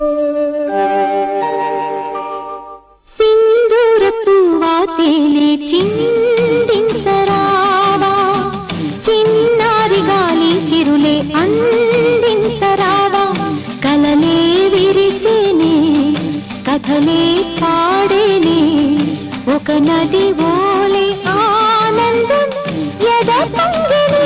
సింధూర పువ్వా తేనె చిందించరావా చిన్నారి గాలి సిరులే అందించరావా కలలే విరిసేనే కథలే పాడేనే ఒక నది ఓలే ఆనందం ఎద పొంగినే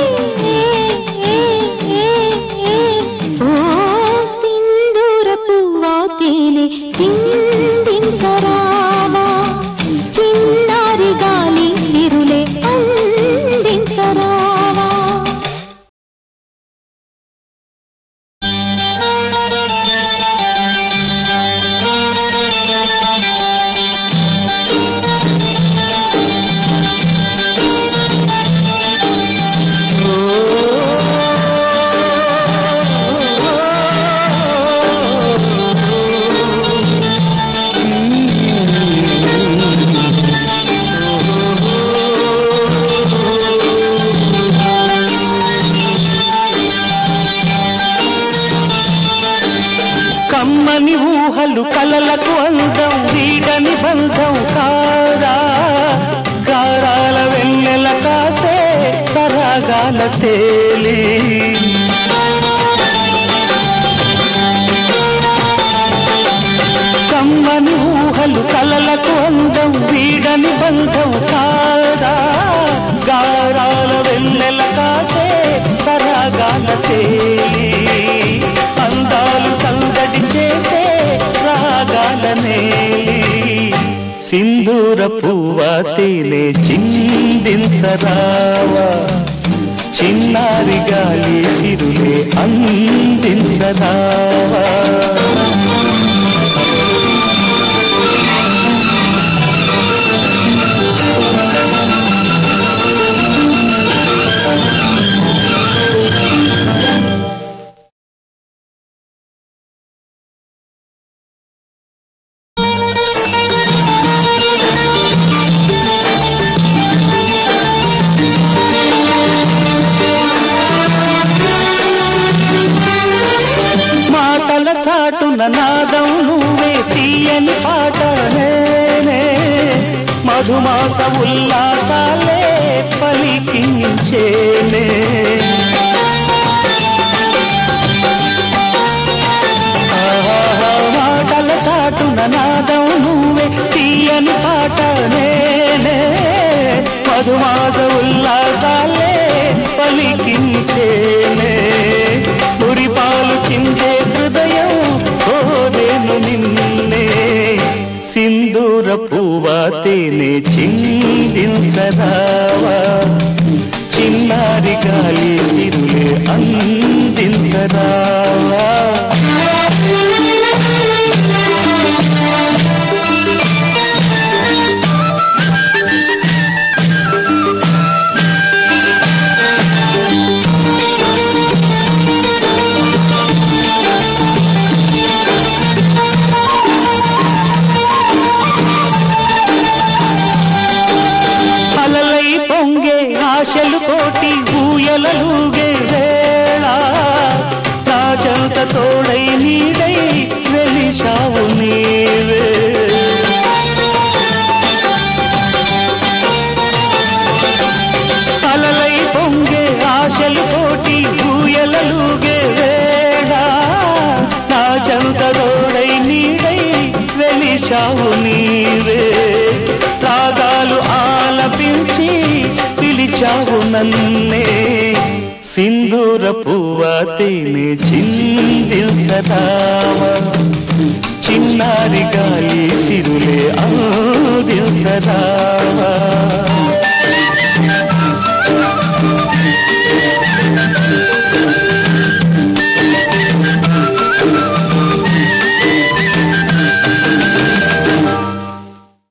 ఓ సింధూర పువ్వా తేనె చిందించరావా చిన్నారి గాలి సిరులే అందించరావా కమ్మని ఊహలు కలలకు అందం వీడని బంధం కాదా గారాల వెన్నెల కాసే సరాగాల తేలి కమ్మని ఊహలు కలలకు అందం వీడని బంధం కాదా గారాల వెన్నెల కాసే సరాగాల తేలి అందాలు సందడి చేసే రాగాల నేలి సింధూర పువ్వ తేనె చిందించరావా చిన్నారి గాలి సిరులే అందించరావా మాటల చాటున నాదం నువ్వే తీయని పాట నేనే మధుమాస ఉల్లాసాలే పలికించేనే ఆహా, మాటల చాటున నాదం నువ్వే తీయని పాట నేనే మధుమాస ఉల్లాసాలే పలికించేనే మురిపాలు చిందే హృదయం కోరేను నిన్నే సింధూర పువ్వ తేనె చిందించరావా చిన్నారి గాలి సిరులే అందించరావా అలలై పొంగే ఆశలు కోటి ఊయలలుగే వేళ నా చెంత తోడై నీడై వెలిశావు నీవే అలలై పొంగే ఆశలు కోటి ఊయలలుగే వేళ నా చెంత తోడై నీడై వెలిశావు నీవే రాగాలు ఆలపించి పిలిచావు నన్నే సింధూర పువ్వ తేనె చిందించదావా చిన్నారి గాలి సిరులే అందించదావా